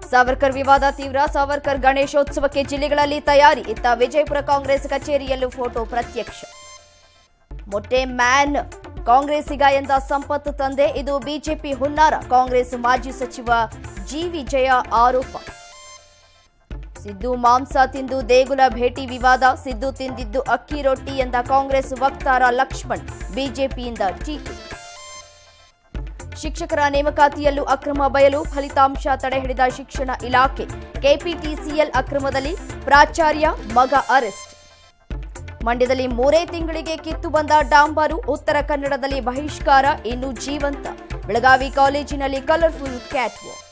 ಸಾವರ್ಕರ್ ವಿವಾದ ತೀವ್ರ ಸಾವರ್ಕರ್ ಗಣೇಶೋತ್ಸವಕ್ಕೆ ಜಿಲ್ಲೆಗಳಲ್ಲಿ ತಯಾರಿ ಇತ್ತ ವಿಜಯಪುರ ಕಾಂಗ್ರೆಸ್ ಕಚೇರಿಯಲ್ಲೂ ಫೋಟೋ ಪ್ರತ್ಯಕ್ಷ ಮೊಟ್ಟೆ ಮ್ಯಾನ್ ಕಾಂಗ್ರೆಸ್ಸಿಗ ಎಂದ ಸಂಪತ್ತು ತಂದೆ ಇದು ಬಿಜೆಪಿ ಹುನ್ನಾರ ಕಾಂಗ್ರೆಸ್ ಮಾಜಿ ಸಚಿವ ಜಿ ವಿಜಯ ಆರೋಪ ಸಿದ್ದು ಮಾಂಸ ತಿಂದು ದೇಗುಲ ಭೇಟಿ ವಿವಾದ ಸಿದ್ದು ತಿಂದಿದ್ದು ಅಕ್ಕಿ ರೊಟ್ಟಿ ಎಂದ ಕಾಂಗ್ರೆಸ್ ವಕ್ತಾರ ಲಕ್ಷ್ಮಣ್ ಬಿಜೆಪಿಯಿಂದ ಟೀಕೆ ಶಿಕ್ಷಕರ ನೇಮಕಾತಿಯಲ್ಲೂ ಅಕ್ರಮ ಬಯಲು ಫಲಿತಾಂಶ ತಡೆಹಿಡಿದ ಶಿಕ್ಷಣ ಇಲಾಖೆ ಕೆಪಿಟಿಸಿಎಲ್ ಅಕ್ರಮದಲ್ಲಿ ಪ್ರಾಚಾರ್ಯ ಮಗ ಅರೆಸ್ಟ್ ಮಂಡ್ಯದಲ್ಲಿ ಮೂರೇ ತಿಂಗಳಿಗೆ ಕಿತ್ತು ಬಂದ ಡಾಂಬರು ಉತ್ತರ ಕನ್ನಡದಲ್ಲಿ ಬಹಿಷ್ಕಾರ ಇನ್ನು ಜೀವಂತ ಬೆಳಗಾವಿ ಕಾಲೇಜಿನಲ್ಲಿ ಕಲರ್ಫುಲ್ ಕ್ಯಾಟ್ ವಾಕ್